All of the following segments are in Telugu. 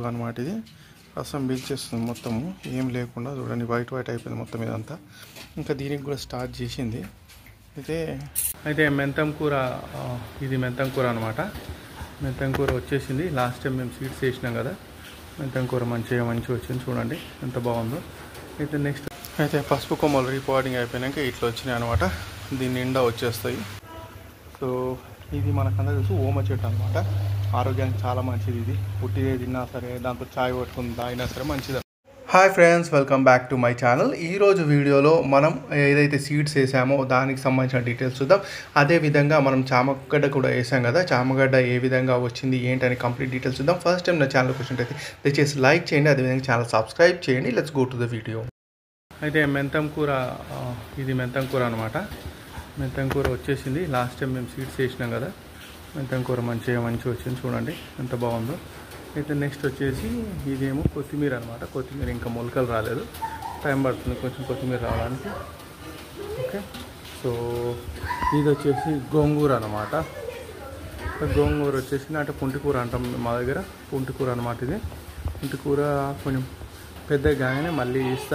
అనమాట ఇది రసం పీల్చేస్తుంది మొత్తము ఏం లేకుండా చూడండి వైట్ వైట్ అయిపోయింది మొత్తం ఇదంతా ఇంకా దీనికి కూడా స్టార్ట్ చేసింది అయితే అయితే మెంతం కూర ఆ, ఇది మెంతం కూర అనమాట మెంతం కూర వచ్చేసింది లాస్ట్ టైం మేము సీడ్స్ వేసినాం కదా మెంతం కూర మంచిగా మంచిగా వచ్చింది చూడండి ఎంత బాగుందో అయితే నెక్స్ట్ అయితే పసుపు కొమ్మలు రిపోర్టింగ్ అయిపోయినాక ఇట్లా వచ్చినాయి అనమాట దీని నిండా వచ్చేస్తాయి సో ఇది మనకందరూ తెలుసు ఓమ చెట్టు అనమాట ఆరోగ్యానికి చాలా మంచిది ఇది పుట్టిదే తిన్నా సరే దాంతో చాయ్ పట్టుకుని తాగినా సరే మంచిది hi friends welcome back to my channel ఈరోజు వీడియోలో మనం ఏదైతే సీడ్స్ వేసామో దానికి సంబంధించిన డీటెయిల్స్ చూద్దాం అదేవిధంగా మనం చామగడ్డ కూడా వేసాం కదా చామగడ్డ ఏ విధంగా వచ్చింది ఏంటని కంప్లీట్ డీటెయిల్స్ చూద్దాం ఫస్ట్ టైం నా ఛానల్కి వచ్చినట్టయితే దయచేసి లైక్ చేయండి అదేవిధంగా ఛానల్ సబ్స్క్రైబ్ చేయండి let's go to the video అయితే మెంతం కూర ఆ, ఇది మెంతం కూర అనమాట మెంతం కూర వచ్చేసింది లాస్ట్ టైం మేము సీడ్స్ వేసినాం కదా మెంతం కూర మంచిగా మంచిగా వచ్చింది చూడండి ఎంత బాగుందో అయితే నెక్స్ట్ వచ్చేసి ఇదేమో కొత్తిమీర అనమాట కొత్తిమీర ఇంకా మొలకలు రాలేదు టైం పడుతుంది కొంచెం కొత్తిమీర రావడానికి ఓకే సో ఇది వచ్చేసి గోంగూర అనమాట గోంగూర వచ్చేసి అంటే పుంటికూర అంటాం మా దగ్గర పుంటికూర అనమాట ఇది పుంటికూర కొంచెం పెద్దగా కాగానే మళ్ళీ ఇస్తా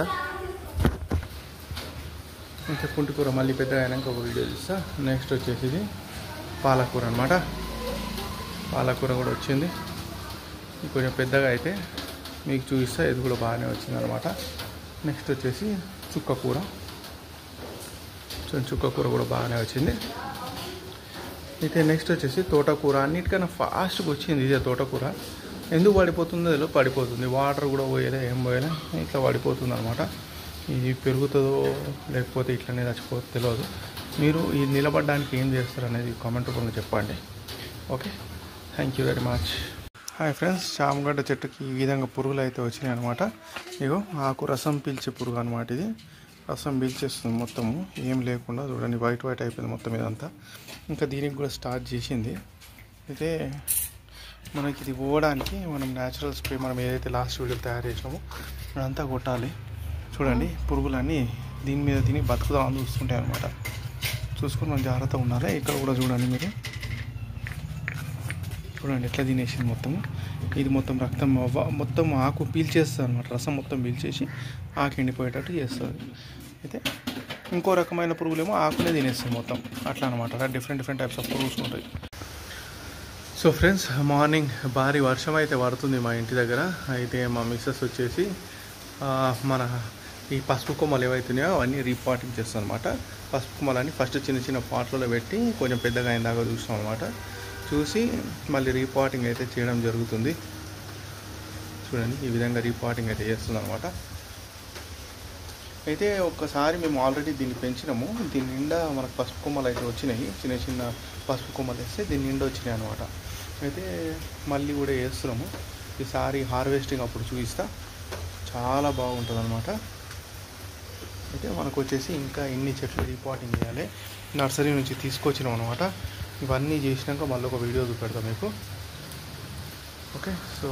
ఇంకా పుంటికూర మళ్ళీ పెద్దగా అయినాక ఒక వీడియో తీస్తా నెక్స్ట్ వచ్చేసి ఇది పాలకూర అనమాట పాలకూర కూడా వచ్చింది ఇది కొంచెం పెద్దగా అయితే మీకు చూపిస్తా ఇది కూడా బాగానే వచ్చింది అనమాట నెక్స్ట్ వచ్చేసి చుక్క కూర చూడండి చుక్క కూర కూడా బాగానే వచ్చింది అయితే నెక్స్ట్ వచ్చేసి తోటకూర అన్నిటికన్నా ఫాస్ట్గా వచ్చింది ఇదే తోటకూర ఎందుకు పడిపోతుందో తెలియదు పడిపోతుంది వాటర్ కూడా పోయలే ఏం పోయలే ఇట్లా పడిపోతుంది అనమాట ఇది పెరుగుతుందో లేకపోతే ఇట్లనే చచ్చిపోతుందో తెలియదు మీరు ఈ నిలబడడానికి ఏం చేస్తారు అనేది కామెంట్ రూపంలో చెప్పండి okay thank you very much hi friends చామగడ్డ చెట్టుకి ఈ విధంగా పురుగులు అయితే వచ్చినాయి అనమాట ఇగో ఆకు రసం పీల్చే పురుగు అనమాట ఇది రసం పీల్చేస్తుంది మొత్తము ఏం లేకుండా చూడండి వైట్ వైట్ అయిపోయింది మొత్తం ఇదంతా ఇంకా దీనికి కూడా స్టార్ట్ చేసింది అయితే మనకి ఇది పోవడానికి మనం న్యాచురల్ స్ప్రే మనం ఏదైతే లాస్ట్ వీడియో తయారు చేసినామో అదంతా కొట్టాలి చూడండి పురుగులన్నీ దీని మీద తిని బతుకుదామని చూస్తుంటాయి అనమాట చూసుకొని మనం జాగ్రత్తగా ఉండాలి ఇక్కడ కూడా చూడండి మీరు చూడండి ఎట్లా తినేసింది మొత్తం ఇది మొత్తం రక్తం అవ్వ- మొత్తం ఆకు పీల్చేస్తుంది అనమాట రసం మొత్తం పీల్చేసి ఆకు ఎండిపోయేటట్టు చేస్తుంది అయితే ఇంకో రకమైన పురుగులేమో ఆకునే తినేస్తుంది మొత్తం అట్లా అనమాట డిఫరెంట్ డిఫరెంట్ టైప్స్ ఆఫ్ పురుగుస్ ఉంటాయి సో ఫ్రెండ్స్ మార్నింగ్ భారీ వర్షం అయితే పడుతుంది మా ఇంటి దగ్గర అయితే మా మిస్సెస్ వచ్చేసి ఆ, మన ఈ పసుపు కొమ్మలు ఏవైతున్నాయో అవన్నీ రీపాటింగ్ చేస్తాం అనమాట పసుపు కొమ్మలని ఫస్ట్ చిన్న చిన్న పాట్లలో పెట్టి కొంచెం పెద్దగా అయిన దాకా చూస్తాం అనమాట చూసి మళ్ళీ రీపాటింగ్ అయితే చేయడం జరుగుతుంది చూడండి ఈ విధంగా రీపాటింగ్ అయితే చేస్తుంది అనమాట అయితే ఒక్కసారి మేము ఆల్రెడీ దీన్ని పెంచినాము దీని నిండా మనకు పసుపు కొమ్మలు అయితే వచ్చినాయి చిన్న చిన్న పసుపు కొమ్మలు వేస్తే దీని నిండా వచ్చినాయి అనమాట అయితే మళ్ళీ కూడా వేస్తున్నాము ఈసారి హార్వెస్టింగ్ అప్పుడు చూపిస్తా చాలా బాగుంటుంది అనమాట అయితే మనకు వచ్చేసి ఇంకా ఇన్ని చెట్లు రీపాటింగ్ చేయాలి నర్సరీ నుంచి తీసుకొచ్చినాం అనమాట ఇవన్నీ చేసినాక మళ్ళీ ఒక వీడియో చూపెడతాం మీకు ఓకే సో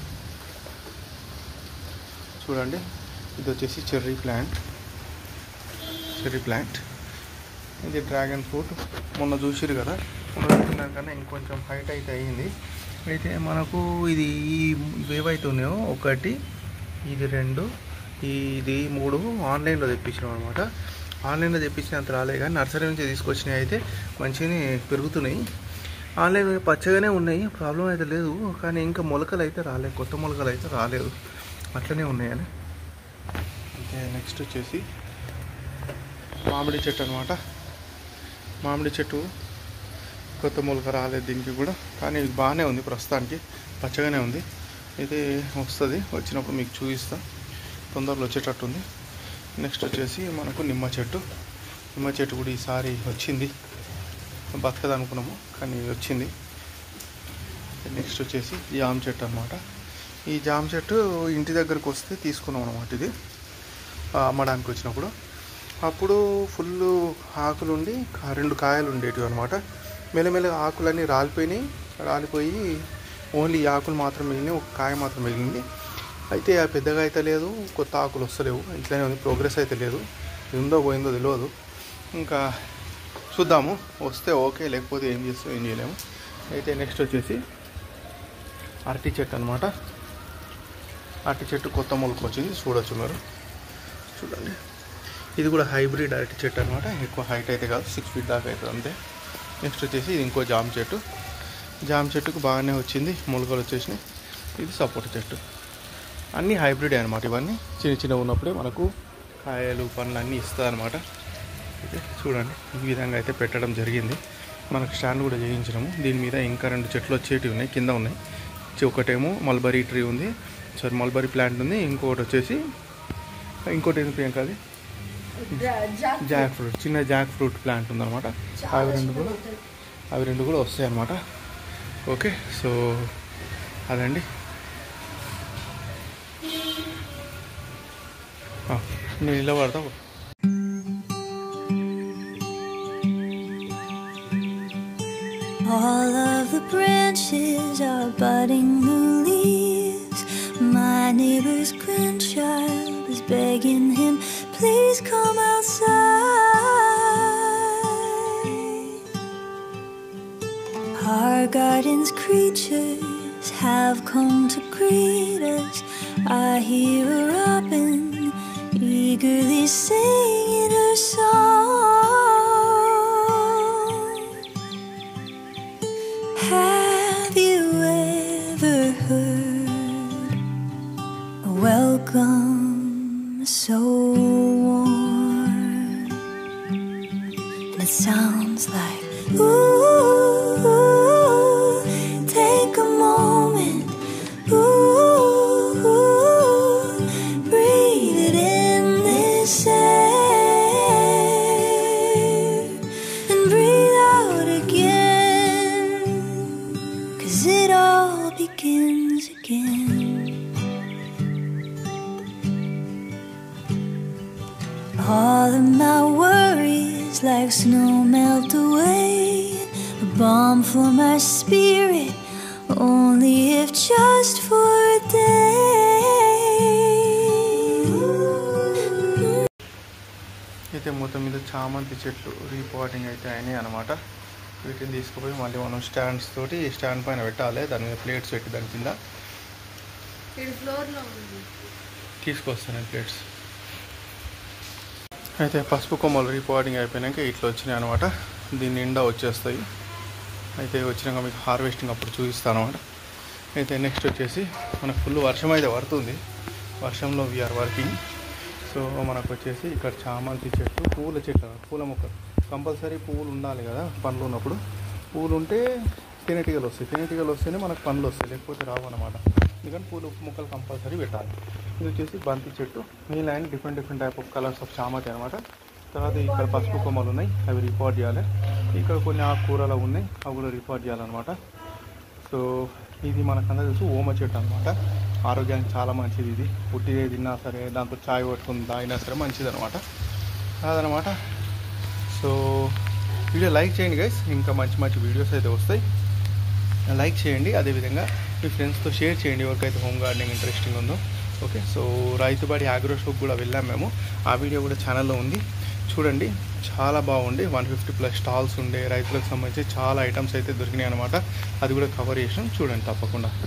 చూడండి ఇది వచ్చేసి చెర్రీ ప్లాంట్ చెర్రీ ప్లాంట్ ఇది డ్రాగన్ ఫ్రూట్ మొన్న చూసిరు కదా మొన్న చూసిన కన్నా ఇంకొంచెం హైట్ అయితే అయ్యింది అయితే మనకు ఇది ఈ ఇవేవైతే ఉన్నాయో ఒకటి ఇది రెండు ఇది మూడు ఆన్లైన్లో తెప్పించినాం అనమాట ఆన్లైన్లో తెప్పించినంత రాలే కానీ నర్సరీ నుంచి తీసుకొచ్చినవి అయితే మంచిగానే పెరుగుతున్నాయి ఆన్లైన్ పచ్చగానే ఉన్నాయి ప్రాబ్లం అయితే లేదు కానీ ఇంకా మొలకలు అయితే రాలేదు కొత్త మొలకలు అయితే రాలేదు అట్లనే ఉన్నాయని ఓకే నెక్స్ట్ వచ్చేసి మామిడి చెట్టు అనమాట మామిడి చెట్టు కొత్త మొలక రాలేదు దీనికి కూడా కానీ ఇది బాగానే ఉంది ప్రస్తుతానికి పచ్చగానే ఉంది అయితే వస్తుంది వచ్చినప్పుడు మీకు చూపిస్తా తొందరలో వచ్చేటట్టు ఉంది నెక్స్ట్ వచ్చేసి మనకు నిమ్మ చెట్టు నిమ్మ చెట్టు కూడా ఈసారి వచ్చింది బతకదు అనుకున్నాము కానీ వచ్చింది నెక్స్ట్ వచ్చేసి జామ చెట్టు అనమాట ఈ జామ చెట్టు ఇంటి దగ్గరకు వస్తే తీసుకున్నాం అనమాట ఇది ఆ, అమ్మడానికి వచ్చినప్పుడు అప్పుడు ఫుల్ ఆకులుండి కా- రెండు కాయలు ఉండేటివి అనమాట మెల్లమెల్లగా ఆకులన్నీ రాలిపోయినాయి రాలిపోయి ఓన్లీ ఈ ఆకులు మాత్రం మిగిలినాయి ఒక కాయ మాత్రం మిగిలింది అయితే ఆ పెద్దగా అయితే లేదు కొత్త ఆకులు వస్తలేవు ఇట్లనే ఉంది ప్రోగ్రెస్ అయితే లేదు ఇది ఉందో పోయిందో తెలియదు ఇంకా చూద్దాము వస్తే ఓకే లేకపోతే ఏం చేస్తాం ఏం చేయలేము అయితే నెక్స్ట్ వచ్చేసి అరటి చెట్టు అనమాట అరటి చెట్టు కొత్త మొలక వచ్చింది చూడొచ్చు మీరు చూడండి ఇది కూడా హైబ్రిడ్ అరటి చెట్టు అనమాట ఎక్కువ హైట్ అయితే కాదు సిక్స్ ఫీట్ దాకా అవుతుంది అంతే నెక్స్ట్ వచ్చేసి ఇది ఇంకో జామ చెట్టు జామ చెట్టుకు బాగానే వచ్చింది మొలకలు వచ్చేసినాయి ఇది సపోటా చెట్టు అన్నీ హైబ్రిడ్ అనమాట ఇవన్నీ చిన్న చిన్న ఉన్నప్పుడే మనకు కాయలు పండ్లు అన్నీ ఇస్తాయి అనమాట అయితే చూడండి ఈ విధంగా అయితే పెట్టడం జరిగింది మనకు స్టాండ్ కూడా చేయించినాము దీని మీద ఇంకా రెండు చెట్లు వచ్చేటివి ఉన్నాయి కింద ఉన్నాయి చి- ఒకటేమో మల్బరీ ట్రీ ఉంది సారీ మల్బరీ ప్లాంట్ ఉంది ఇంకొకటి వచ్చేసి ఇంకోటి ఏంటి ప్రియాంక అది జాక్ ఫ్రూట్ చిన్న జాక్ ఫ్రూట్ ప్లాంట్ ఉందన్నమాట అవి రెండు కూడా అవి రెండు కూడా వస్తాయి అన్నమాట ఓకే సో అదండి ఆ, నేను ఇలా పడతా All of the branches are budding new leaves. My neighbor's grandchild is begging him, please come outside. Our garden's creatures have come to greet us. I hear a robin eagerly singing her song. Have you ever heard a welcome so warm? And it sounds like, ooh, take a moment, ooh, breathe it in this air and breathe out again. Cause it all begins again. All of my worries like snow melt away. A balm for my spirit, only if just for a day. అయితే మొత్తం మీద చామంతి చెట్లు రీపాటింగ్ అయితే అయినాయి అనమాట వీటిని తీసుకుపోయి మళ్ళీ మనం స్టాండ్స్ తోటి స్టాండ్ పైన పెట్టాలి దాని మీద ప్లేట్స్ పెట్టి దాని కింద ఫ్లోర్లో ఉంది తీసుకొస్తాను నేను ప్లేట్స్ అయితే పసుపు కొమ్మలు రీపాటింగ్ అయిపోయినాక ఇట్లా వచ్చినాయి అనమాట దీని నిండా వచ్చేస్తాయి అయితే వచ్చినాక మీకు హార్వెస్టింగ్ అప్పుడు చూపిస్తాను అనమాట అయితే నెక్స్ట్ వచ్చేసి మనకు ఫుల్ వర్షం అయితే పడుతుంది వర్షంలో వీఆర్ వర్కింగ్ సో మనకు వచ్చేసి ఇక్కడ చామంతి చెట్టు పూల చెట్లు పూల మొక్కలు కంపల్సరీ పువ్వులు ఉండాలి కదా పండ్లు ఉన్నప్పుడు పువ్వులు ఉంటే తేనెటీగలు వస్తాయి తేనెటీగలు వస్తేనే మనకు పండ్లు వస్తాయి లేకపోతే రావు అనమాట ఎందుకంటే పూల మొక్కలు కంపల్సరీ పెట్టాలి ఇది వచ్చేసి బంతి చెట్టు మీ land different different type of colours of చామతి అనమాట తర్వాత ఇక్కడ పసుపు కొమ్మలు ఉన్నాయి అవి రిపోర్ట్ చేయాలి ఇక్కడ కొన్ని ఆకుకూరలు ఉన్నాయి అవి కూడా రిపోర్ట్ చేయాలన్నమాట సో ఇది మనకందరూ తెలుసు ఓమ చెట్టు అనమాట ఆరోగ్యానికి చాలా మంచిది ఇది పుట్టిదే తిన్నా సరే దాంతో చాయ్ పట్టుకుని తాగినా సరే మంచిది అనమాట అదనమాట సో వీడియో లైక్ చేయండి గైస్ ఇంకా మంచి మంచి వీడియోస్ అయితే వస్తాయి లైక్ చేయండి అదేవిధంగా మీ ఫ్రెండ్స్తో షేర్ చేయండి ఎవరికైతే హోమ్ గార్డెనింగ్ ఇంట్రెస్టింగ్ ఉందో okay so Rythubadi agro shop కూడా వెళ్ళాం మేము ఆ వీడియో కూడా ఛానల్లో ఉంది చూడండి చాలా బాగుంది వన్ ఫిఫ్టీ ప్లస్ స్టాల్స్ ఉండే రైతులకు సంబంధించి చాలా ఐటమ్స్ అయితే దొరికినాయి అనమాట అది కూడా కవర్ చేసాం చూడండి తప్పకుండా